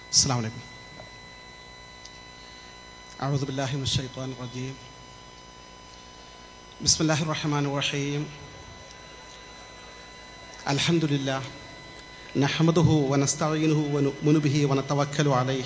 السلام عليكم أعوذ بالله من الشيطان الرجيم بسم الله الرحمن الرحيم الحمد لله نحمده ونستعينه ونؤمن به ونتوكل عليه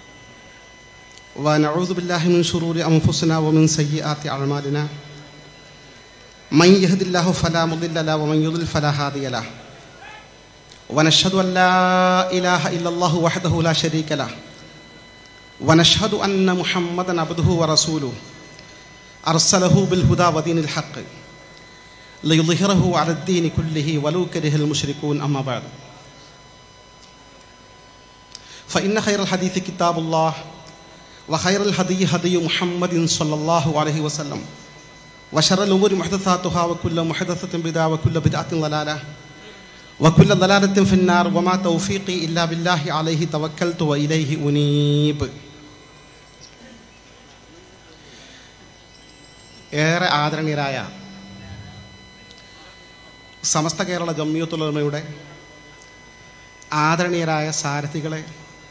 ونعوذ بالله من شرور أنفسنا ومن سيئات أعمالنا من يهد الله فلا مضل له ومن يضلل فلا هادي له ونشهد أن لا إله إلا الله وحده لا شريك له ونشهد أن محمدا عبده ورسوله أرسله بالهدى ودين الحق ليظهره على الدين كله ولو كره المشركون أما بعد فإن خير الحديث كتاب الله وخير الهدي هدي محمد صلى الله عليه وسلم وشر الأمور محدثاتها وكل محدثة بدعة وكل بدعة ضلالة وكل ضلالة في النار وما توفيقي إلا بالله عليه توكلت وإليه أنيب ഏറെ ആദരണീയരായ സമസ്ത കേരള ജമ്മിയത്തുലമയുടെ ആദരണീയരായ സാരഥികളെ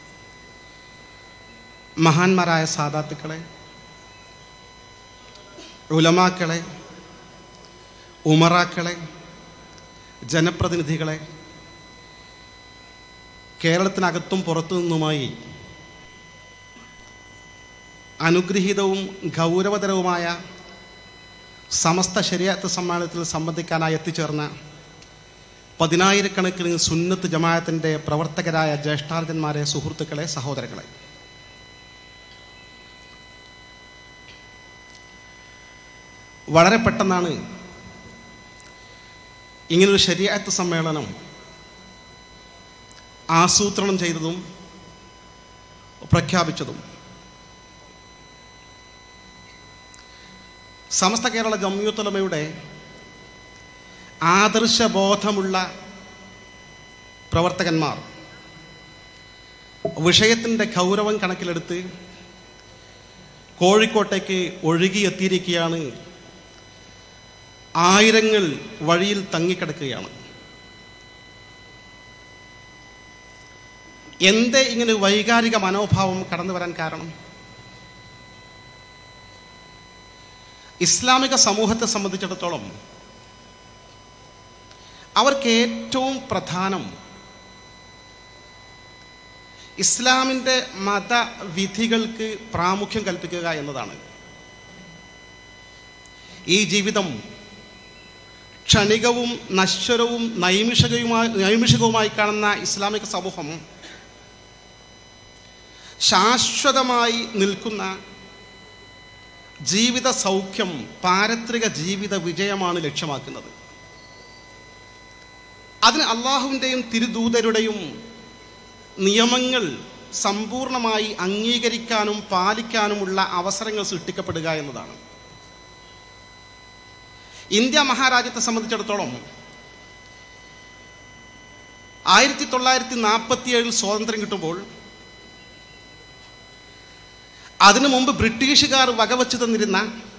മഹാന്മാരായ സാദാത്തുക്കളെ ഉലമാക്കളെ ഉമറാക്കളെ ജനപ്രതിനിധികളെ കേരളത്തിനകത്തും പുറത്തു നിന്നുമായി അനുഗ്രഹീതവും ഗൗരവതരവുമായ സമസ്ത ശരിയാത്ത സമ്മേളനത്തിൽ സംബന്ധിക്കാനായി എത്തിച്ചേർന്ന പതിനായിരക്കണക്കിന് സുന്നത്ത് ജമാഅത്തിൻ്റെ പ്രവർത്തകരായ ജ്യേഷ്ഠാർജന്മാരെ സുഹൃത്തുക്കളെ സഹോദരങ്ങളെ വളരെ പെട്ടെന്നാണ് ഇങ്ങനൊരു ശരിയാത്ത സമ്മേളനം ആസൂത്രണം ചെയ്തതും പ്രഖ്യാപിച്ചതും സമസ്ത കേരള ജമ്മിയുത്തലമയുടെ ആദർശബോധമുള്ള പ്രവർത്തകന്മാർ വിഷയത്തിൻ്റെ ഗൗരവം കണക്കിലെടുത്ത് കോഴിക്കോട്ടേക്ക് ഒഴുകിയെത്തിയിരിക്കുകയാണ് ആയിരങ്ങൾ വഴിയിൽ തങ്ങിക്കിടക്കുകയാണ് എന്തേ ഇങ്ങനെ വൈകാരിക മനോഭാവം കടന്നു വരാൻ കാരണം ഇസ്ലാമിക സമൂഹത്തെ സംബന്ധിച്ചിടത്തോളം അവർക്ക് ഏറ്റവും പ്രധാനം ഇസ്ലാമിൻ്റെ മതവിധികൾക്ക് പ്രാമുഖ്യം കൽപ്പിക്കുക എന്നതാണ് ഈ ജീവിതം ക്ഷണികവും നശ്വരവും നൈമിഷികവുമായി നൈമിഷികവുമായി കാണുന്ന ഇസ്ലാമിക സമൂഹം ശാശ്വതമായി നിൽക്കുന്ന ജീവിത സൗഖ്യം പാരത്രിക ജീവിത വിജയമാണ് ലക്ഷ്യമാക്കുന്നത് അതിന് അള്ളാഹുവിൻ്റെയും തിരുദൂതരുടെയും നിയമങ്ങൾ സമ്പൂർണമായി അംഗീകരിക്കാനും പാലിക്കാനുമുള്ള അവസരങ്ങൾ സൃഷ്ടിക്കപ്പെടുക എന്നതാണ് ഇന്ത്യ മഹാരാജ്യത്തെ സംബന്ധിച്ചിടത്തോളം ആയിരത്തി തൊള്ളായിരത്തി നാൽപ്പത്തിയേഴിൽ സ്വാതന്ത്ര്യം കിട്ടുമ്പോൾ അതിനു മുമ്പ് ബ്രിട്ടീഷുകാർ വകവച്ചു തന്നിരുന്ന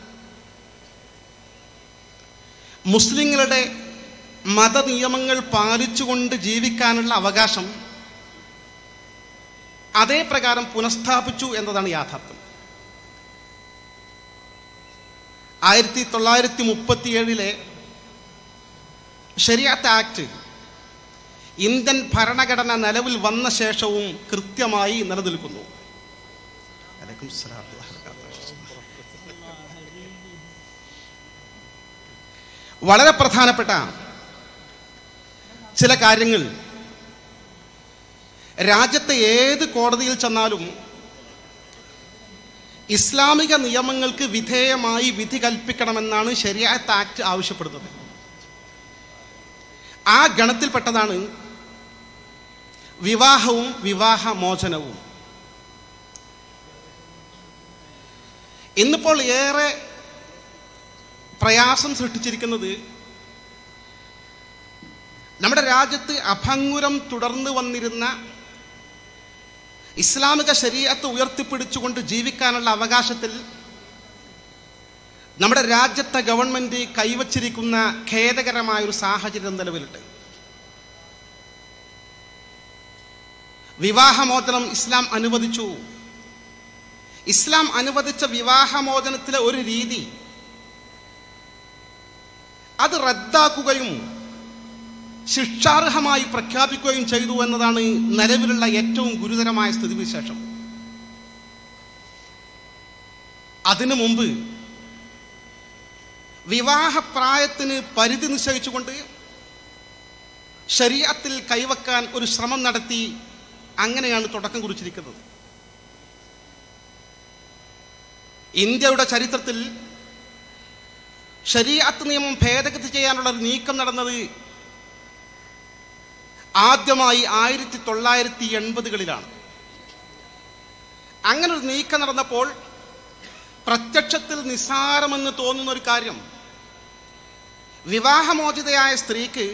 മുസ്ലിങ്ങളുടെ മതനിയമങ്ങൾ പാലിച്ചുകൊണ്ട് ജീവിക്കാനുള്ള അവകാശം അതേ പ്രകാരം പുനഃസ്ഥാപിച്ചു എന്നതാണ് യാഥാർത്ഥ്യം ആയിരത്തി തൊള്ളായിരത്തി മുപ്പത്തിയേഴിലെ ശരിയാത്ത ആക്ട് ഇന്ത്യൻ ഭരണഘടന നിലവിൽ വന്ന ശേഷവും കൃത്യമായി നിലനിൽക്കുന്നു അലൈക്കും സലാം വളരെ പ്രധാനപ്പെട്ട ചില കാര്യങ്ങൾ രാജ്യത്തെ ഏത് കോടതിയിൽ ചെന്നാലും ഇസ്ലാമിക നിയമങ്ങൾക്ക് വിധേയമായി വിധി കൽപ്പിക്കണമെന്നാണ് ശരിയാത്ത ആക്ട് ആവശ്യപ്പെടുന്നത് ആ ഗണത്തിൽപ്പെട്ടതാണ് വിവാഹവും വിവാഹമോചനവും ഇന്നിപ്പോൾ ഏറെ പ്രയാസം സൃഷ്ടിച്ചിരിക്കുന്നത് നമ്മുടെ രാജ്യത്ത് അഭംഗുരം തുടർന്നു വന്നിരുന്ന ഇസ്ലാമിക ശരീരത്ത് ഉയർത്തിപ്പിടിച്ചുകൊണ്ട് ജീവിക്കാനുള്ള അവകാശത്തിൽ നമ്മുടെ രാജ്യത്തെ ഗവൺമെൻറ് കൈവച്ചിരിക്കുന്ന ഖേദകരമായൊരു സാഹചര്യം നിലവിലുണ്ട് വിവാഹമോചനം ഇസ്ലാം അനുവദിച്ചു ഇസ്ലാം അനുവദിച്ച വിവാഹമോചനത്തിലെ ഒരു രീതി അത് റദ്ദാക്കുകയും ശിക്ഷാർഹമായി പ്രഖ്യാപിക്കുകയും ചെയ്തു എന്നതാണ് നിലവിലുള്ള ഏറ്റവും ഗുരുതരമായ സ്ഥിതിവിശേഷം അതിനു മുമ്പ് വിവാഹപ്രായത്തിന് പരിധി നിശ്ചയിച്ചുകൊണ്ട് ശരീരത്തിൽ കൈവക്കാൻ ഒരു ശ്രമം നടത്തി അങ്ങനെയാണ് തുടക്കം കുറിച്ചിരിക്കുന്നത് ഇന്ത്യയുടെ ചരിത്രത്തിൽ ശരീഅത്ത് നിയമം ഭേദഗതി ചെയ്യാനുള്ള ഒരു നീക്കം നടന്നത് ആദ്യമായി ആയിരത്തി തൊള്ളായിരത്തി എൺപതുകളിലാണ് അങ്ങനെ ഒരു നീക്കം നടന്നപ്പോൾ പ്രത്യക്ഷത്തിൽ നിസ്സാരമെന്ന് തോന്നുന്ന ഒരു കാര്യം വിവാഹമോചിതയായ സ്ത്രീക്ക്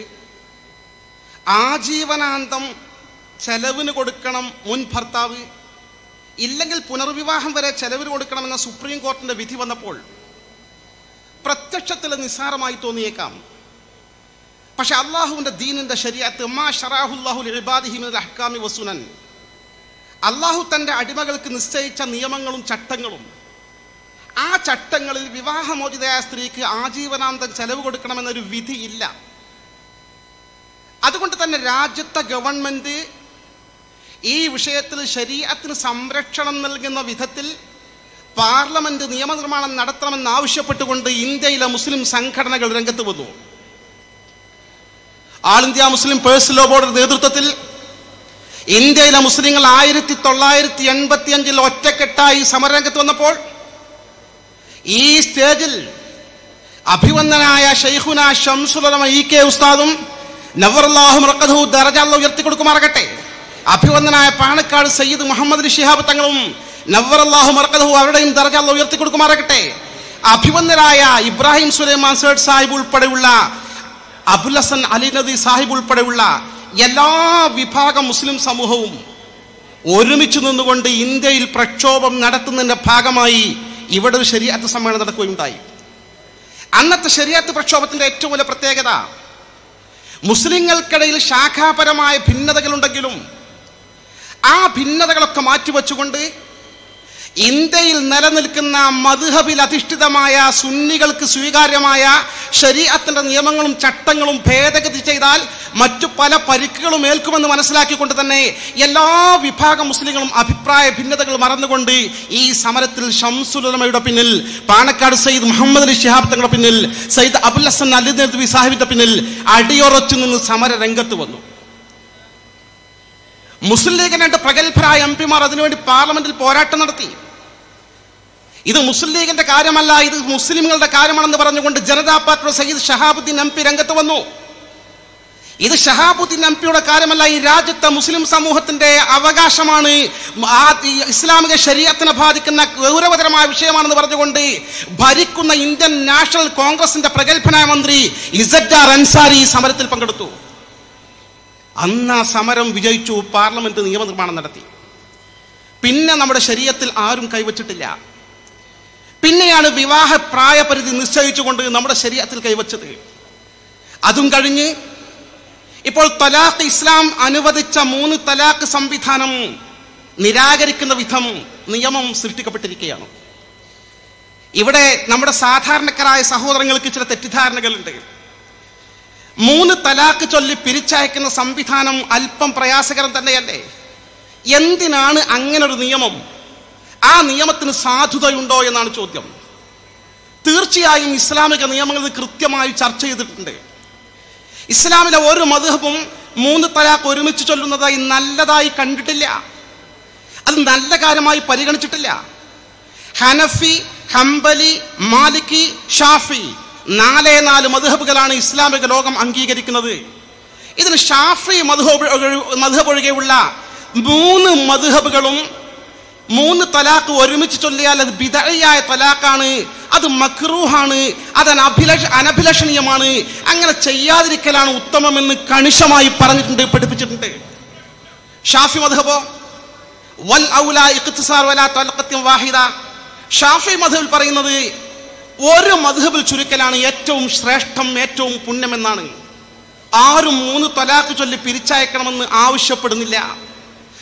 ആജീവനാന്തം ചെലവിന് കൊടുക്കണം മുൻ ഭർത്താവ് ഇല്ലെങ്കിൽ പുനർവിവാഹം വരെ ചെലവിന് കൊടുക്കണമെന്ന സുപ്രീം കോടതിന്റെ വിധി വന്നപ്പോൾ പ്രത്യക്ഷത്തിൽ നിസ്സാരമായി തോന്നിയേക്കാം പക്ഷെ അള്ളാഹുവിന്റെ ദീനിന്റെ ശരിയത്ത് വസുനൻ അള്ളാഹു തന്റെ അടിമകൾക്ക് നിശ്ചയിച്ച നിയമങ്ങളും ചട്ടങ്ങളും ആ ചട്ടങ്ങളിൽ വിവാഹമോചിതയായ സ്ത്രീക്ക് ആജീവനാന്തം ചെലവ് കൊടുക്കണമെന്നൊരു വിധി ഇല്ല അതുകൊണ്ട് തന്നെ രാജ്യത്തെ ഗവൺമെന്റ് ഈ വിഷയത്തിൽ ശരീരത്തിന് സംരക്ഷണം നൽകുന്ന വിധത്തിൽ പാർലമെന്റ് നിയമനിർമ്മാണം നടത്തണമെന്ന് ആവശ്യപ്പെട്ടുകൊണ്ട് ഇന്ത്യയിലെ മുസ്ലിം സംഘടനകൾ രംഗത്ത് വന്നു all India Muslim personal law ബോർഡിന്റെ നേതൃത്വത്തിൽ ഇന്ത്യയിലെ മുസ്ലിങ്ങൾ ആയിരത്തി തൊള്ളായിരത്തി എൺപത്തി അഞ്ചിൽ ഒറ്റക്കെട്ടായി സമരരംഗത്ത് വന്നപ്പോൾ ഈ സ്റ്റേജിൽ അഭിവന്ദനായ ഷെയ്ഖുന ഷംസുലമ ഇ കെ ഉസ്താദും നവറുല്ലാഹു മറക്കഥു ദറജാള്ള ഉയർത്തി കൊടുക്കുമാറാകട്ടെ അഭിവന്ദനായ പാണക്കാട് സയ്യിദ് മുഹമ്മദ് അലി ശിഹാബ് തങ്ങളും നവറല്ലാഹു മറക്കഥു അവരുടെയും ദറജാള്ള ഉയർത്തി കൊടുക്കുമാറാകട്ടെ അഭിവന്ദനായ ഇബ്രാഹിം സുലൈമാൻ സേഡ് സാഹിബ് ഉൾപ്പെടെയുള്ള അബുൽ ഹസൻ അലി നദി സാഹിബ് ഉൾപ്പെടെയുള്ള എല്ലാ വിഭാഗം മുസ്ലിം സമൂഹവും ഒരുമിച്ച് നിന്നുകൊണ്ട് ഇന്ത്യയിൽ പ്രക്ഷോഭം നടത്തുന്നതിന്റെ ഭാഗമായി ഇവിടെ ഒരു ശരിയാത്ത് സമ്മേളനം നടക്കുകയുണ്ടായി അന്നത്തെ ശരിയാത്ത് പ്രക്ഷോഭത്തിന്റെ ഏറ്റവും വലിയ പ്രത്യേകത മുസ്ലിങ്ങൾക്കിടയിൽ ശാഖാപരമായ ഭിന്നതകളുണ്ടെങ്കിലും ആ ഭിന്നതകളൊക്കെ മാറ്റിവെച്ചുകൊണ്ട് ഇന്ത്യയിൽ നിലനിൽക്കുന്ന മധുഹബിൽ അധിഷ്ഠിതമായ സുന്നികൾക്ക് സ്വീകാര്യമായ ശരീരത്തിന്റെ നിയമങ്ങളും ചട്ടങ്ങളും ഭേദഗതി ചെയ്താൽ മറ്റു പല പരിക്കുകളും ഏൽക്കുമെന്ന് മനസ്സിലാക്കിക്കൊണ്ട് തന്നെ എല്ലാ വിഭാഗം മുസ്ലിങ്ങളും അഭിപ്രായ ഭിന്നതകൾ മറന്നുകൊണ്ട് ഈ സമരത്തിൽ ഷംസുലമയുടെ പിന്നിൽ പാണക്കാട് സയ്യിദ് മുഹമ്മദ് അലി ശിഹാബ് തങ്ങളുടെ പിന്നിൽ സയ്യിദ് അബുൽ ഹസൻ അലി നദ്വി സാഹിബിന്റെ പിന്നിൽ അടിയുറച്ചു നിന്ന് സമര രംഗത്ത് വന്നു മുസ്ലിം ലീഗിന് രണ്ട് പ്രഗത്ഭരായ എം പിമാർ അതിനുവേണ്ടി പാർലമെന്റിൽ പോരാട്ടം നടത്തി ഇത് മുസ്ലിം ലീഗിന്റെ കാര്യമല്ല ഇത് മുസ്ലിമുകളുടെ കാര്യമാണെന്ന് പറഞ്ഞുകൊണ്ട് ജനതാ പാർട്ടിയുടെ സയ്യിദ് ഷഹാബുദ്ദീൻ എം പി രംഗത്ത് വന്നു ഇത് ഷഹാബുദ്ദീൻ എം പിയുടെ കാര്യമല്ല ഈ രാജ്യത്തെ മുസ്ലിം സമൂഹത്തിന്റെ അവകാശമാണ് ആ ഈ ഇസ്ലാമിക ശരീരത്തിനെ ബാധിക്കുന്ന ഗൗരവതരമായ വിഷയമാണെന്ന് പറഞ്ഞുകൊണ്ട് ഭരിക്കുന്ന ഇന്ത്യൻ നാഷണൽ കോൺഗ്രസിന്റെ പ്രഗത്ഭനായ മന്ത്രി ഇസഡ്ഡാർ അൻസാരി ഈ സമരത്തിൽ പങ്കെടുത്തു അന്ന് ആ സമരം വിജയിച്ചു പാർലമെന്റ് നിയമനിർമ്മാണം നടത്തി പിന്നെ നമ്മുടെ ശരീരത്തിൽ ആരും കൈവച്ചിട്ടില്ല പിന്നെയാണ് വിവാഹ പ്രായപരിധി നിശ്ചയിച്ചുകൊണ്ട് നമ്മുടെ ശരീരത്തിൽ കൈവച്ചത് അതും കഴിഞ്ഞ് ഇപ്പോൾ തലാഖ് ഇസ്ലാം അനുവദിച്ച മൂന്ന് തലാഖ് സംവിധാനം നിരാകരിക്കുന്ന വിധം നിയമം സൃഷ്ടിക്കപ്പെട്ടിരിക്കുകയാണ് ഇവിടെ നമ്മുടെ സാധാരണക്കാരായ സഹോദരങ്ങൾക്ക് ചില തെറ്റിദ്ധാരണകളുണ്ട് മൂന്ന് തലാക്ക് ചൊല്ലി പിരിച്ചയക്കുന്ന സംവിധാനം അല്പം പ്രയാസകരം തന്നെയല്ലേ എന്തിനാണ് അങ്ങനൊരു നിയമം ആ നിയമത്തിന് സാധുതയുണ്ടോ എന്നാണ് ചോദ്യം തീർച്ചയായും ഇസ്ലാമിക നിയമങ്ങൾ ഇത് കൃത്യമായി ചർച്ച ചെയ്തിട്ടുണ്ട് ഇസ്ലാമിലെ ഒരു മധുഹബും മൂന്ന് തലാഖ് ഒരുമിച്ച് ചൊല്ലുന്നതായി നല്ലതായി കണ്ടിട്ടില്ല അത് നല്ല കാര്യമായി പരിഗണിച്ചിട്ടില്ല ഹനഫി ഹംബലി മാലിക്കി ഷാഫി നാലേ നാല് മധുഹബുകളാണ് ഇസ്ലാമിക ലോകം അംഗീകരിക്കുന്നത് ഇതിന് ഷാഫി മധുഹബ് മധുഹബ് ഒഴികെയുള്ള മൂന്ന് മധുഹബുകളും മൂന്ന് തലാഖ് ഒരുമിച്ച് ചൊല്ലിയാൽ അത് ബിദഴയായ തലാഖാണ് അത് മക്രൂഹാണ് അത് അനഭിലഷ അനഭിലഷണീയമാണ് അങ്ങനെ ചെയ്യാതിരിക്കലാണ് ഉത്തമമെന്ന് കണിശമായി പറഞ്ഞിട്ടുണ്ട് പഠിപ്പിച്ചിട്ടുണ്ട് ഷാഫി മധബോ വൽ ഔല ഇഖ്തിസാർ വലാ തലഖത്യം വാഹിദ ഷാഫി മധബിൽ പറയുന്നത് ഒരു മധബിൽ ചുരുക്കലാണ് ഏറ്റവും ശ്രേഷ്ഠം ഏറ്റവും പുണ്യമെന്നാണ് ആരും മൂന്ന് തലാഖ് ചൊല്ലി പിരിച്ചയക്കണമെന്ന് ആവശ്യപ്പെടുന്നില്ല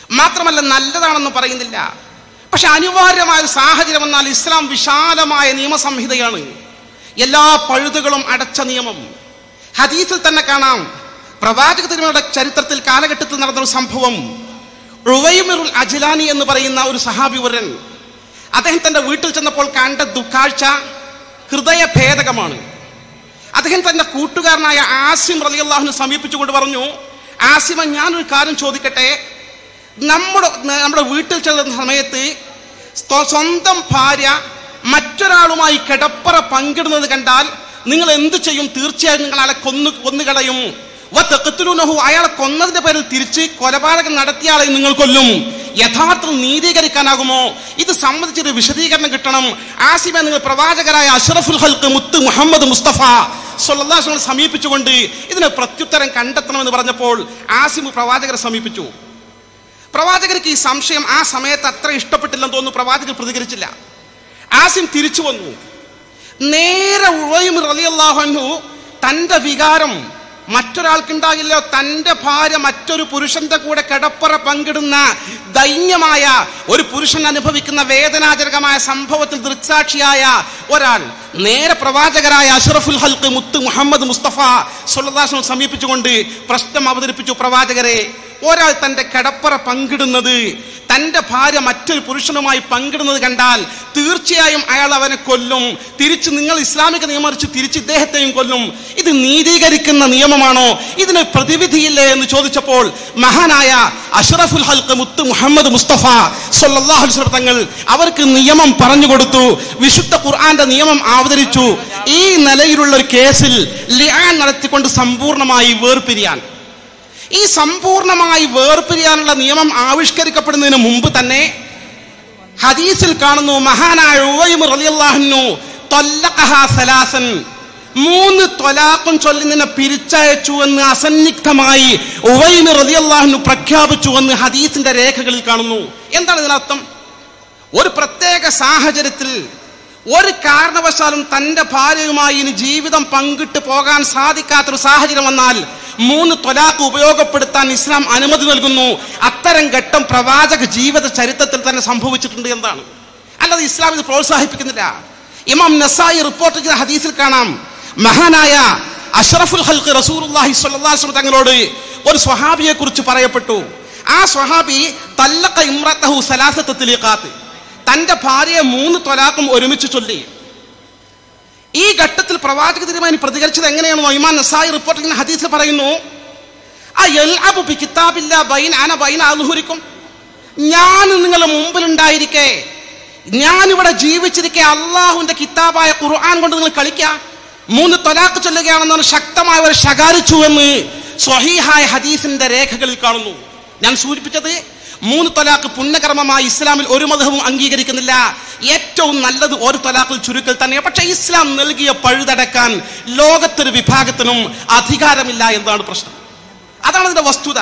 മാത്രമല്ല നല്ലതാണെന്ന് പറയുന്നില്ല പക്ഷെ അനിവാര്യമായ ഒരു സാഹചര്യം എന്നാൽ ഇസ്ലാം വിശാലമായ നിയമസംഹിതയാണ് എല്ലാ പഴുതുകളും അടച്ച നിയമം ഹദീസിൽ തന്നെ കാണാം പ്രവാചക തിരുമയുടെ ചരിത്രത്തിൽ കാലഘട്ടത്തിൽ നടന്ന ഒരു സംഭവം റുവൈമിറുൽ അജിലാനി എന്ന് പറയുന്ന ഒരു സഹാബിവരൻ അദ്ദേഹം തന്റെ വീട്ടിൽ ചെന്നപ്പോൾ കണ്ട ദുഃഖാഴ്ച ഹൃദയഭേദകമാണ് അദ്ദേഹം തന്റെ കൂട്ടുകാരനായ ആസിം റലിയല്ലാഹുവിനെ സമീപിച്ചുകൊണ്ട് പറഞ്ഞു ആസിമ ഞാനൊരു കാര്യം ചോദിക്കട്ടെ നമ്മുടെ നമ്മുടെ വീട്ടിൽ ചെല്ലുന്ന സമയത്ത് സ്വ- സ്വന്തം ഭാര്യ മറ്റൊരാളുമായി കിടപ്പറ പങ്കിടുന്നത് കണ്ടാൽ നിങ്ങൾ എന്ത് ചെയ്യും തീർച്ചയായും നിങ്ങൾ അയാളെ കൊന്നു കൊന്നുകളയും വത്തഖ്തുലൂനഹു അയാളെ കൊന്നതിന്റെ പേരിൽ തിരിച്ച് കൊലപാതകം നടത്തിയ ആളെ നിങ്ങൾ കൊല്ലും യഥാർത്ഥം നീതീകരിക്കാനാകുമോ ഇത് സംബന്ധിച്ചൊരു വിശദീകരണം കിട്ടണം ആസിമെ നിങ്ങൾ പ്രവാചകരായ അഷ്റഫുൽ ഹൽക്ക് മുത്ത് മുഹമ്മദ് മുസ്തഫ സൊല്ലാസ്വങ്ങൾ സമീപിച്ചുകൊണ്ട് ഇതിന് പ്രത്യുത്തരം കണ്ടെത്തണമെന്ന് പറഞ്ഞപ്പോൾ ആസിമ് പ്രവാചകരെ സമീപിച്ചു പ്രവാചകർക്ക് ഈ സംശയം ആ സമയത്ത് അത്ര ഇഷ്ടപ്പെട്ടില്ലെന്ന് തോന്നുന്നു പ്രവാചകർ പ്രതികരിച്ചില്ല ആസിം തിരിച്ചു വന്നു നേരെ ഉവയും റലിയല്ലാഹു തന്റെ വികാരം മറ്റൊരാൾക്കുണ്ടാകില്ലോ തന്റെ ഭാര്യ മറ്റൊരു പുരുഷന്റെ കൂടെ കിടപ്പറ പങ്കിടുന്ന ദൈന്യമായ ഒരു പുരുഷൻ അനുഭവിക്കുന്ന വേദനാജനകമായ സംഭവത്തിൽ ദൃക്സാക്ഷിയായ ഒരാൾ നേരെ പ്രവാചകരായ അഷ്റഫുൽ ഹൽക്ക് മുത്ത് മുഹമ്മദ് മുസ്തഫ സൊല്ലാസം സമീപിച്ചുകൊണ്ട് പ്രശ്നം അവതരിപ്പിച്ചു പ്രവാചകരെ ഒരാൾ തന്റെ കിടപ്പറ പങ്കിടുന്നത് തന്റെ ഭാര്യ മറ്റൊരു പുരുഷനുമായി പങ്കിടുന്നത് കണ്ടാൽ തീർച്ചയായും അയാൾ അവനെ കൊല്ലും തിരിച്ച് നിങ്ങൾ ഇസ്ലാമിക നിയമം അനുസരിച്ച് തിരിച്ച് ഇദ്ദേഹത്തെയും കൊല്ലും ഇത് നീതീകരിക്കുന്ന നിയമമാണോ ഇതിന് പ്രതിവിധിയില്ലേ എന്ന് ചോദിച്ചപ്പോൾ മഹാനായ അഷ്റഫുൽ ഹൽക്ക് മുത്ത് മുഹമ്മദ് മുസ്തഫ സല്ലല്ലാഹു അലൈഹി വസല്ലം തങ്ങൾ അവർക്ക് നിയമം പറഞ്ഞു കൊടുത്തു വിശുദ്ധ ഖുർആന്റെ നിയമം അവതരിച്ചു ഈ നിലയിലുള്ള ഒരു കേസിൽ ലിആൻ നടത്തിക്കൊണ്ട് സമ്പൂർണ്ണമായി വേർപിരിയാൻ ഈ സമ്പൂർണമായി വേർപിരിയാനുള്ള നിയമം ആവിഷ്കരിക്കപ്പെടുന്നതിന് മുമ്പ് തന്നെ ഹദീസിൽ കാണുന്നു മഹാനായ ഉവൈം റളിയല്ലാഹു തൊല്ലഖഹ സലാസൻ മൂന്ന് തൊലാഖും ചൊല്ലി നിന്നെ പിരിച്ചയച്ചു എന്ന് അസന്നിഗ്ധമായി ഉവൈം റളിയല്ലാഹു പ്രഖ്യാപിച്ചു എന്ന് ഹദീസിന്റെ രേഖകളിൽ കാണുന്നു എന്താണ് ഇതിനർത്ഥം ഒരു പ്രത്യേക സാഹചര്യത്തിൽ ഒരു കാരണവശാലും തന്റെ ഭാര്യയുമായി ഇനി ജീവിതം പങ്കിട്ട് പോകാൻ സാധിക്കാത്തൊരു സാഹചര്യം വന്നാൽ മൂന്ന് തൊലാഖ് ഉപയോഗപ്പെടുത്താൻ ഇസ്ലാം അനുമതി നൽകുന്നു അത്തരം ഘട്ടം പ്രവാചക ജീവിത ചരിത്രത്തിൽ തന്നെ സംഭവിച്ചിട്ടുണ്ട് എന്താണ് അല്ലാതെ ഇസ്ലാം ഇത് പ്രോത്സാഹിപ്പിക്കുന്നില്ല ഇമാം നസായി റിപ്പോർട്ട് ചെയ്ത ഹദീസിൽ കാണാം മഹാനായ അഷ്റഫുൽ ഹൽക്ക് റസൂലുള്ളാഹി സ്വല്ലല്ലാഹു അലൈഹി വസല്ലം തങ്ങളോട് ഒരു സ്വഹാബിയെ കുറിച്ച് പറയപ്പെട്ടു ആ സ്വഹാബി തല്ലഖ ഇമ്രത്തഹു സലാസത്ത് തിലീഖാത്ത് തന്റെ ഭാര്യയെ മൂന്ന് തൊലാക്കും ഒരുമിച്ച് ചൊല്ലി ഈ ഘട്ടത്തിൽ പ്രവാചക തിരുമാനി പ്രതികരിച്ചത് എങ്ങനെയാണെന്നോ ഇമാൻ നസായി റിപ്പോർട്ട് ചെയ്യുന്ന ഹദീസിൽ പറയുന്നു ആ യൽഅബു ബി കിതാബില്ല ബൈൻ അന ബൈൻ അൽഹുരിക്കും ഞാൻ നിങ്ങളുടെ മുമ്പിലുണ്ടായിരിക്കെ ഞാൻ ഇവിടെ ജീവിച്ചിരിക്കെ അള്ളാഹുവിന്റെ കിതാബായ ഖുർആൻ കൊണ്ട് നിങ്ങൾ കളിക്കുക മൂന്ന് തൊലാക്ക് ചൊല്ലുകയാണെന്ന് ശക്തമായി അവർ ശകാരിച്ചു എന്ന് സ്വഹീഹായ ഹദീസിന്റെ രേഖകളിൽ കാണുന്നു ഞാൻ സൂചിപ്പിച്ചത് മൂന്ന് തൊലാക്ക് പുണ്യകർമ്മമായി ഇസ്ലാമിൽ ഒരു മതവും അംഗീകരിക്കുന്നില്ല ഏറ്റവും നല്ലത് ഒരു തൊലാക്കിൽ ചുരുക്കൽ തന്നെ പക്ഷെ ഇസ്ലാം നൽകിയ പഴുതടക്കാൻ ലോകത്തൊരു വിഭാഗത്തിനും അധികാരമില്ല എന്നതാണ് പ്രശ്നം അതാണ് ഇതിന്റെ വസ്തുത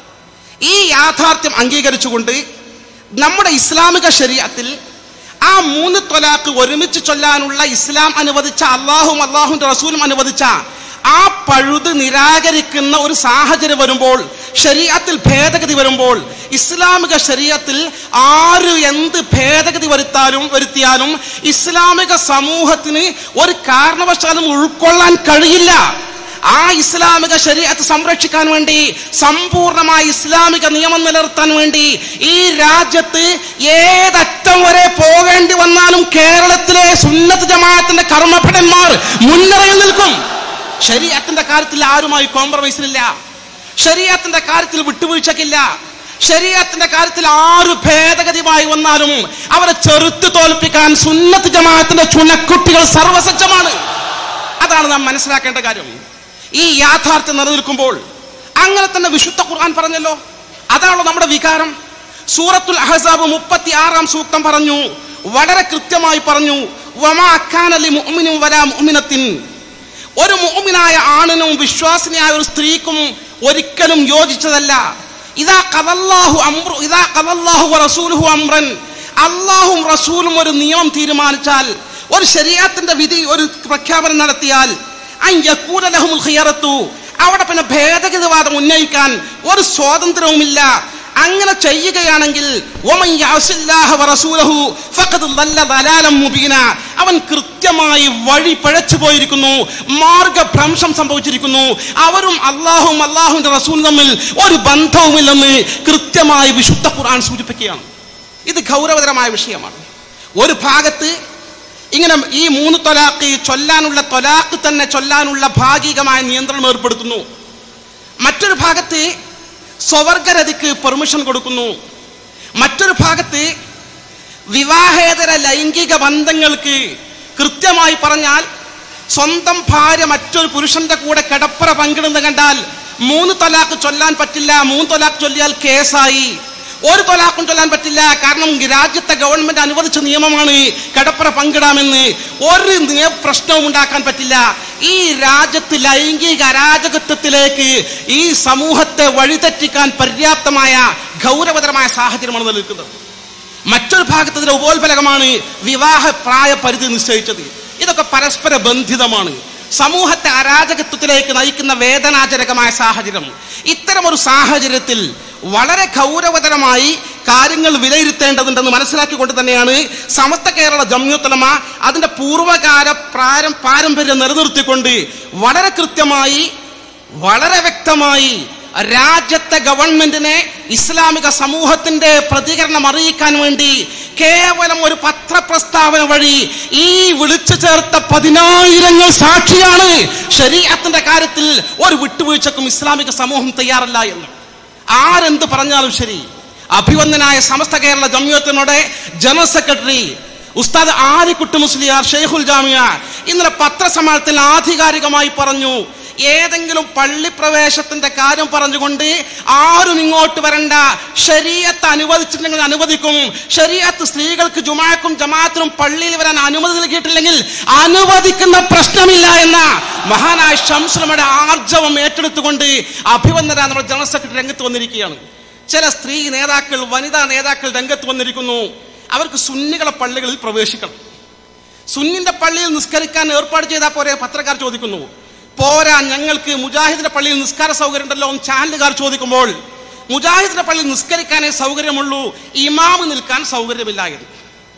ഈ യാഥാർത്ഥ്യം അംഗീകരിച്ചുകൊണ്ട് നമ്മുടെ ഇസ്ലാമിക ശരീരത്തിൽ ആ മൂന്ന് തൊലാക്ക് ഒരുമിച്ച് ചൊല്ലാനുള്ള ഇസ്ലാം അനുവദിച്ച അള്ളാഹും അള്ളാഹുന്റെ റസൂലും അനുവദിച്ച ആ പഴുത് നിരാകരിക്കുന്ന ഒരു സാഹചര്യം വരുമ്പോൾ ശരീരത്തിൽ ഭേദഗതി വരുമ്പോൾ ഇസ്ലാമിക ശരീരത്തിൽ ആര് എന്ത് ഭേദഗതി വരുത്താലും വരുത്തിയാലും ഇസ്ലാമിക സമൂഹത്തിന് ഒരു കാരണവശാലും ഉൾക്കൊള്ളാൻ കഴിയില്ല ആ ഇസ്ലാമിക ശരീരത്തെ സംരക്ഷിക്കാൻ വേണ്ടി സമ്പൂർണമായ ഇസ്ലാമിക നിയമം നിലനിർത്താൻ വേണ്ടി ഈ രാജ്യത്ത് ഏതറ്റം വരെ പോകേണ്ടി വന്നാലും കേരളത്തിലെ സുന്നത്ത് ജമാഅത്തിന്റെ കർമ്മഭടന്മാർ മുൻനിരയിൽ നിൽക്കും ശരീരത്തിന്റെ കാര്യത്തിൽ ആരുമായി കോംപ്രമൈസിനില്ല ശരീരത്തിന്റെ കാര്യത്തിൽ വിട്ടുവീഴ്ചക്കില്ല ശരീരത്തിന്റെ കാര്യത്തിൽ ആറ് ഭേദഗതിയുമായി വന്നാലും അവരെ ചെറുത്ത് തോൽപ്പിക്കാൻ സുന്നത്ത് ജമാഅത്തിന്റെ ചുണക്കുട്ടികൾ സർവസജ്ജമാണ് അതാണ് നാം മനസ്സിലാക്കേണ്ട കാര്യം ഈ യാഥാർത്ഥ്യം നിലനിൽക്കുമ്പോൾ അങ്ങനെ തന്നെ വിശുദ്ധ ഖുർആൻ പറഞ്ഞല്ലോ അതാണല്ലോ നമ്മുടെ വികാരം സൂറത്തുൽ അഹസാബ് മുപ്പത്തി ആറാം സൂക്തം പറഞ്ഞു വളരെ കൃത്യമായി പറഞ്ഞു വമാ അക്കാനലി മുഅ്മിനും വലാ മുഅ്മിനത്തിൻ ഒരു മുഅ്മിനായ ആണിനും വിശ്വാസിനിയായ ഒരു സ്ത്രീക്കും ഒരിക്കലും യോജിച്ചതല്ല ഇതാ കഥല്ലാഹു അമ്രു ഇതാ കഥല്ലാഹു റസൂലുഹു അമ്രൻ അള്ളാഹും റസൂലും ഒരു നിയമം തീരുമാനിച്ചാൽ ഒരു ശരീരത്തിന്റെ വിധി ഒരു പ്രഖ്യാപനം നടത്തിയാൽ അൻ യകൂന ലഹുമുൽ ഖിയറത്തു അവിടെ പിന്നെ ഭേദഗതിവാദം ഉന്നയിക്കാൻ ഒരു സ്വാതന്ത്ര്യവുമില്ല അങ്ങനെ ചെയ്യുകയാണെങ്കിൽ വമൻ യഅസില്ലാഹ വറസൂലഹു ഫഖദ് ളല്ല ളലാലം മുബീന അവൻ കൃത്യമായി വഴി പിഴച്ചു പോയിരിക്കുന്നു മാർഗഭ്രംശം സംഭവിച്ചിരിക്കുന്നു അവരും അള്ളാഹും അള്ളാഹുവിന്റെ റസൂലും തമ്മിൽ ഒരു ബന്ധവുമില്ലെന്ന് കൃത്യമായി വിശുദ്ധ ഖുർആൻ സൂചിപ്പിക്കുകയാണ് ഇത് ഗൗരവതരമായ വിഷയമാണ് ഒരു ഭാഗത്ത് ഇങ്ങനെ ഈ മൂന്ന് തൊലാക്ക് ചൊല്ലാനുള്ള തൊലാക്ക് തന്നെ ചൊല്ലാനുള്ള ഭാഗികമായ നിയന്ത്രണം ഏർപ്പെടുത്തുന്നു മറ്റൊരു ഭാഗത്ത് സ്വവർഗരതിക്ക് പെർമിഷൻ കൊടുക്കുന്നു മറ്റൊരു ഭാഗത്ത് വിവാഹേതര ലൈംഗിക ബന്ധങ്ങൾക്ക് കൃത്യമായി പറഞ്ഞാൽ സ്വന്തം ഭാര്യ മറ്റൊരു പുരുഷന്റെ കൂടെ കിടപ്പറ പങ്കിടുന്ന കണ്ടാൽ മൂന്ന് തൊലാക്ക് ചൊല്ലാൻ പറ്റില്ല മൂന്ന് തൊലാക്ക് ചൊല്ലിയാൽ കേസായി ഒരു തൊലാക്കും ചൊല്ലാൻ പറ്റില്ല കാരണം രാജ്യത്തെ ഗവൺമെന്റ് അനുവദിച്ച നിയമമാണ് കിടപ്പറ പങ്കിടാമെന്ന് ഒരു നിയ- പ്രശ്നവും ഉണ്ടാക്കാൻ പറ്റില്ല ഈ രാജ്യത്ത് ലൈംഗിക അരാജകത്വത്തിലേക്ക് ഈ സമൂഹത്തെ വഴിതെറ്റിക്കാൻ പര്യാപ്തമായ ഗൗരവതരമായ സാഹചര്യമാണ് നിലനിൽക്കുന്നത് മറ്റൊരു ഭാഗത്ത് ഇതിന്റെ ഉപോത്ഫലകമാണ് വിവാഹ പ്രായ പരിധി നിശ്ചയിച്ചത് ഇതൊക്കെ പരസ്പര ബന്ധിതമാണ് സമൂഹത്തെ അരാജകത്വത്തിലേക്ക് നയിക്കുന്ന വേദനാജനകമായ സാഹചര്യം ഇത്തരമൊരു സാഹചര്യത്തിൽ വളരെ ഗൗരവതരമായി കാര്യങ്ങൾ വിലയിരുത്തേണ്ടതുണ്ടെന്ന് മനസ്സിലാക്കിക്കൊണ്ട് തന്നെയാണ് സമസ്ത കേരള ജമ്യൂത്തലമ അതിന്റെ പൂർവ്വകാല പ്രാരം പാരമ്പര്യം നിലനിർത്തിക്കൊണ്ട് വളരെ കൃത്യമായി വളരെ വ്യക്തമായി രാജ്യത്തെ ഗവൺമെന്റിനെ ഇസ്ലാമിക സമൂഹത്തിന്റെ പ്രതികരണം അറിയിക്കാൻ വേണ്ടി കേവലം ഒരു പത്രപ്രസ്താവന വഴി ഈ വിളിച്ചു ചേർത്ത പതിനായിരങ്ങൾ സാക്ഷിയാണ് ശരീരത്തിന്റെ കാര്യത്തിൽ ഒരു വിട്ടുവീഴ്ചക്കും ഇസ്ലാമിക സമൂഹം തയ്യാറല്ല എന്ന് ആരെന്ത് പറഞ്ഞാലും ശരി അഭിവന്ദനായ സമസ്ത കേരള ജമ്യത്തിനോടെ ജനറൽ സെക്രട്ടറി ഉസ്താദ് ആലിക്കുട്ടി മുസ്ലിയാർ ഷെയ്ഖുൽ ജാമിയ ഇന്നലെ പത്രസമ്മേളനത്തിൽ ആധികാരികമായി പറഞ്ഞു ഏതെങ്കിലും പള്ളി പ്രവേശത്തിന്റെ കാര്യം പറഞ്ഞുകൊണ്ട് ആരും ഇങ്ങോട്ട് വരണ്ട ശരീരത്ത് അനുവദിച്ചിട്ടുണ്ടെങ്കിൽ അനുവദിക്കും ശരീരത്ത് സ്ത്രീകൾക്ക് ജുമാക്കും ജമാഅത്തിനും പള്ളിയിൽ വരാൻ അനുമതി നൽകിയിട്ടില്ലെങ്കിൽ അനുവദിക്കുന്ന പ്രശ്നമില്ല എന്ന മഹാനായ ഷംസുലമയുടെ ആർജവം ഏറ്റെടുത്തുകൊണ്ട് അഭിവന്ദന നമ്മുടെ ജനറൽ സെക്രട്ടറി രംഗത്ത് വന്നിരിക്കുകയാണ് ചില സ്ത്രീ നേതാക്കൾ വനിതാ നേതാക്കൾ രംഗത്ത് വന്നിരിക്കുന്നു അവർക്ക് സുന്നികളെ പള്ളികളിൽ പ്രവേശിക്കണം സുന്നിന്റെ പള്ളിയിൽ നിസ്കരിക്കാൻ ഏർപ്പാട് ചെയ്താൽ പോരെ പത്രക്കാർ ചോദിക്കുന്നു പോരാ ഞങ്ങൾക്ക് മുജാഹിദിന്റെ പള്ളിയിൽ നിസ്കാര സൗകര്യം ഉണ്ടല്ലോ എന്ന് ചാനലുകാർ ചോദിക്കുമ്പോൾ മുജാഹിദിന്റെ പള്ളിയിൽ നിസ്കരിക്കാനേ സൗകര്യമുള്ളൂ ഇമാമ് നിൽക്കാൻ സൗകര്യമില്ല എന്ന്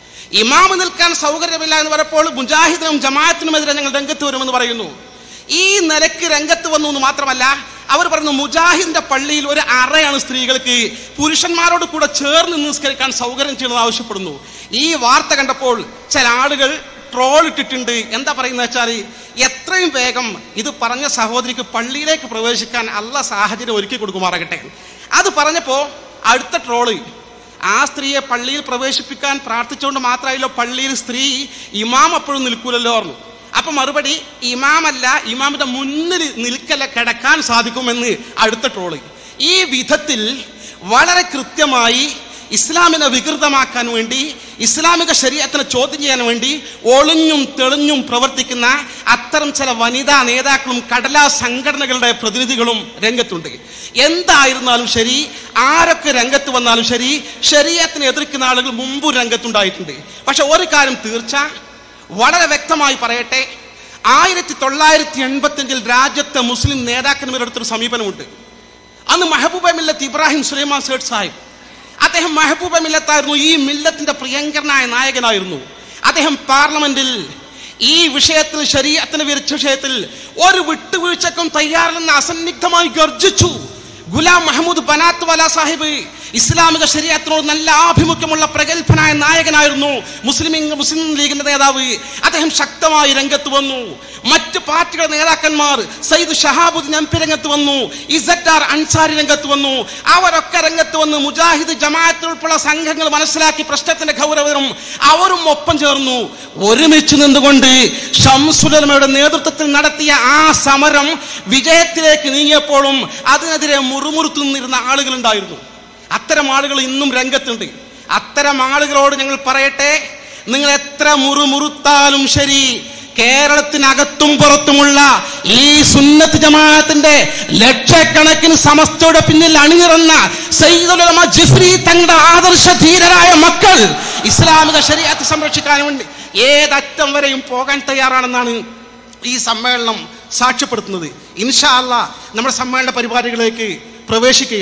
ഇമാമ് നിൽക്കാൻ സൗകര്യമില്ല എന്ന് പറഞ്ഞപ്പോൾ മുജാഹിദിനും ജമാഅത്തിനുമെതിരെ ഞങ്ങൾ രംഗത്ത് വരുമെന്ന് പറയുന്നു ഈ നിലക്ക് രംഗത്ത് വന്നു എന്ന് മാത്രമല്ല അവർ പറയുന്നു മുജാഹിദിന്റെ പള്ളിയിൽ ഒരു അറയാണ് സ്ത്രീകൾക്ക് പുരുഷന്മാരോട് കൂടെ ചേർന്ന് നിസ്കരിക്കാൻ സൗകര്യം ചെയ്യണമെന്ന് ആവശ്യപ്പെടുന്നു ഈ വാർത്ത കണ്ടപ്പോൾ ചില ആളുകൾ ട്രോൾ ഇട്ടിട്ടുണ്ട് എന്താ പറയുന്നത് വെച്ചാൽ എത്രയും വേഗം ഇത് പറഞ്ഞ സഹോദരിക്ക് പള്ളിയിലേക്ക് പ്രവേശിക്കാൻ അല്ല സാഹചര്യം ഒരുക്കി കൊടുക്കുമാറാകട്ടെ അത് പറഞ്ഞപ്പോ അടുത്ത ട്രോള് ആ സ്ത്രീയെ പള്ളിയിൽ പ്രവേശിപ്പിക്കാൻ പ്രാർത്ഥിച്ചുകൊണ്ട് മാത്രമായല്ലോ പള്ളിയിൽ സ്ത്രീ ഇമാം അപ്പോഴും നിൽക്കൂലല്ലോ പറഞ്ഞു അപ്പൊ മറുപടി ഇമാമല്ല ഇമാമിന്റെ മുന്നിൽ നിൽക്കല കിടക്കാൻ സാധിക്കുമെന്ന് അടുത്ത ട്രോള് ഈ വിധത്തിൽ വളരെ കൃത്യമായി ഇസ്ലാമിനെ വികൃതമാക്കാൻ വേണ്ടി ഇസ്ലാമിക ശരീരത്തിനെ ചോദ്യം ചെയ്യാൻ വേണ്ടി ഒളിഞ്ഞും തെളിഞ്ഞും പ്രവർത്തിക്കുന്ന അത്തരം ചില വനിതാ നേതാക്കളും കടലാ സംഘടനകളുടെ പ്രതിനിധികളും രംഗത്തുണ്ട് എന്തായിരുന്നാലും ശരി ആരൊക്കെ രംഗത്ത് വന്നാലും ശരി ശരീരത്തിനെ എതിർക്കുന്ന ആളുകൾ മുമ്പ് രംഗത്തുണ്ടായിട്ടുണ്ട് പക്ഷെ ഒരു കാര്യം തീർച്ച വളരെ വ്യക്തമായി പറയട്ടെ ആയിരത്തി തൊള്ളായിരത്തി എൺപത്തിയഞ്ചിൽ രാജ്യത്തെ മുസ്ലിം നേതാക്കന്മാരെടുത്തൊരു സമീപനമുണ്ട് അന്ന് മെഹബൂബ മില്ലത്ത് ഇബ്രാഹിം സുലൈമാൻ സേഡ് സാഹിബ് അദ്ദേഹം മെഹബൂബ മില്ലത്തായിരുന്നു ഈ മില്ലത്തിന്റെ പ്രിയങ്കരനായ നായകനായിരുന്നു അദ്ദേഹം പാർലമെന്റിൽ ഈ വിഷയത്തിൽ ശരീരത്തിന് വിരിച്ച വിഷയത്തിൽ ഒരു വിട്ടുവീഴ്ചക്കും തയ്യാറില്ലെന്ന് അസന്നിഗ്ധമായി ഗർജിച്ചു ഗുലാം മഹമ്മൂദ് ബനാത്ത് വാല സാഹിബ് ഇസ്ലാമിക ശരീരത്തിനോട് നല്ല ആഭിമുഖ്യമുള്ള പ്രഗത്ഭനായ നായകനായിരുന്നു മുസ്ലിം മുസ്ലിം ലീഗിന്റെ നേതാവ് അദ്ദേഹം ശക്തമായി രംഗത്ത് വന്നു മറ്റ് പാർട്ടികളുടെ നേതാക്കന്മാർ സയ്യിദ് ഷഹാബുദ്ദീൻ എം പി രംഗത്ത് വന്നു ഇസറ്റ് ആർ അൻസാരി രംഗത്ത് വന്നു അവരൊക്കെ രംഗത്ത് വന്ന് മുജാഹിദ് ജമാഅത്ത് ഉൾപ്പെടെ സംഘങ്ങൾ മനസ്സിലാക്കി പ്രശ്നത്തിന്റെ ഗൗരവം അവരും ഒപ്പം ചേർന്നു ഒരുമിച്ച് നിന്നുകൊണ്ട് ഷംസുലമയുടെ നേതൃത്വത്തിൽ നടത്തിയ ആ സമരം വിജയത്തിലേക്ക് നീങ്ങിയപ്പോഴും അതിനെതിരെ മുറുമുറുത്തു നിന്നിരുന്ന ആളുകളുണ്ടായിരുന്നു അത്തരം ആളുകൾ ഇന്നും രംഗത്തുണ്ട് അത്തരം ആളുകളോട് ഞങ്ങൾ പറയട്ടെ നിങ്ങൾ എത്ര മുറുമുറുത്താലും ശരി കേരളത്തിനകത്തും പുറത്തുമുള്ള ഈ സുന്നത്ത് ജമാഅത്തിന്റെ ലക്ഷക്കണക്കിന് സമസ്തയുടെ പിന്നിൽ അണിനിറന്ന സയ്യിദുലമ ജിഫ്രി തങ്ങളുടെ ആദർശ ധീരരായ മക്കൾ ഇസ്ലാമിക ശരീരത്തെ സംരക്ഷിക്കാൻ വേണ്ടി ഏതറ്റം വരെയും പോകാൻ തയ്യാറാണെന്നാണ് ഈ സമ്മേളനം സാക്ഷ്യപ്പെടുത്തുന്നത് ഇൻഷാ അല്ല നമ്മുടെ സമ്മേളന പരിപാടികളിലേക്ക് പ്രവേശിക്കുകയാണ്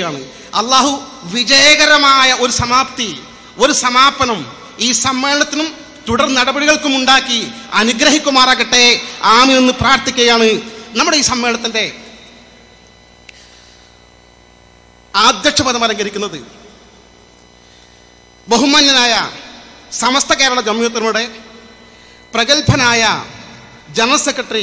അള്ളാഹു വിജയകരമായ ഒരു സമാപ്തി ഒരു സമാപനം ഈ സമ്മേളനത്തിനും തുടർ നടപടികൾക്കും ഉണ്ടാക്കി അനുഗ്രഹിക്കുമാറാകട്ടെ ആമി എന്ന് പ്രാർത്ഥിക്കുകയാണ് നമ്മുടെ ഈ സമ്മേളനത്തിന്റെ അധ്യക്ഷ പദം അലങ്കരിക്കുന്നത് ബഹുമാന്യനായ സമസ്ത കേരള ജമ്മിയത്തിനോടെ പ്രഗത്ഭനായ ജനറൽ സെക്രട്ടറി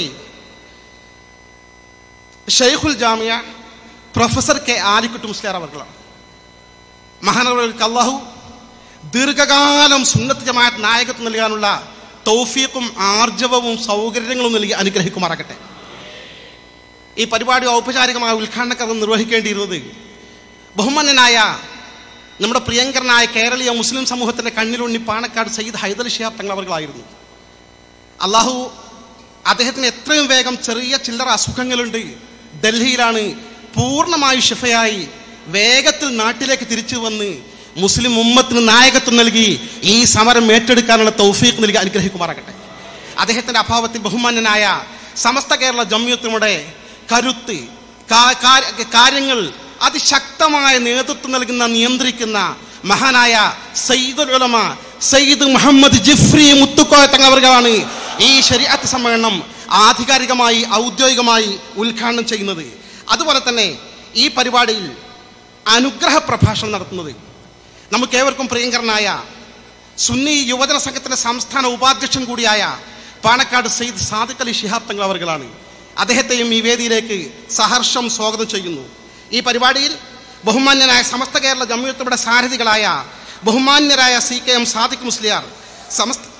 ഷെയ്ഖുൽ ജാമിയ പ്രൊഫസർ കെ ആലിക്കുട്ടി മുസ്ലിയാർ അവർകളാണ് മഹാനവർക്ക് അള്ളാഹു ദീർഘകാലം സുന്നത്ത് ജമാഅത്ത് നായകത്വം നൽകാനുള്ള തൗഫീഖും ആർജവവും സൗകര്യങ്ങളും നൽകി അനുഗ്രഹിക്കുമാറാകട്ടെ ഈ പരിപാടി ഔപചാരികമായ ഉദ്ഘാടനക്കഥ നിർവഹിക്കേണ്ടിയിരുന്നത് ബഹുമാന്യനായ നമ്മുടെ പ്രിയങ്കരനായ കേരളീയ മുസ്ലിം സമൂഹത്തിന്റെ കണ്ണിലുണ്ണി പാണക്കാട് സയ്യിദ് ഹൈദർ ഷിഹാബ് തങ്ങൾ അവർകളായിരുന്നു അള്ളാഹു അദ്ദേഹത്തിന് എത്രയും വേഗം ചെറിയ ചില്ലറ അസുഖങ്ങളുണ്ട് ഡൽഹിയിലാണ് പൂർണ്ണമായും ഷിഫയായി വേഗത്തിൽ നാട്ടിലേക്ക് തിരിച്ചു വന്ന് മുസ്ലിം ഉമ്മത്തിന് നായകത്വം നൽകി ഈ സമരം ഏറ്റെടുക്കാനുള്ള തൗഫീഖ് നൽകി അനുഗ്രഹിക്കുമാറാകട്ടെ അദ്ദേഹത്തിന്റെ അഭാവത്തിൽ ബഹുമാന്യനായ സമസ്ത കേരള ജമ്യത്തിനുടെ കരുത്ത് കാ- കാ- കാര്യങ്ങൾ അതിശക്തമായ നേതൃത്വം നൽകുന്ന നിയന്ത്രിക്കുന്ന മഹാനായ സയ്യിദുൽ ഉലമ സയ്യിദ് മുഹമ്മദ് ജിഫ്രി മുത്തുക്കോയ തങ്ങളവർക്കാണ് ഈ ശരീഅത്ത് സമ്മേളനം ആധികാരികമായി ഔദ്യോഗികമായി ഉദ്ഘാടനം ചെയ്യുന്നത് അതുപോലെ തന്നെ ഈ പരിപാടിയിൽ അനുഗ്രഹ പ്രഭാഷണം നടത്തുന്നത് നമുക്ക് ഏവർക്കും പ്രിയങ്കരനായ സുന്നി യുവജന സംഘത്തിന്റെ സംസ്ഥാന ഉപാധ്യക്ഷൻ കൂടിയായ പാണക്കാട് സെയ്ദ് സാദിഖ് അലി ശിഹാബ് തങ്ങൾ അവർകളാണ് അദ്ദേഹത്തെയും ഈ വേദിയിലേക്ക് സഹർഷം സ്വാഗതം ചെയ്യുന്നു ഈ പരിപാടിയിൽ ബഹുമാന്യനായ സമസ്ത കേരള ജമ്മിയത്തുടെ സാരഥികളായ ബഹുമാന്യരായ C K M Sadiq Musliyar സമസ്ത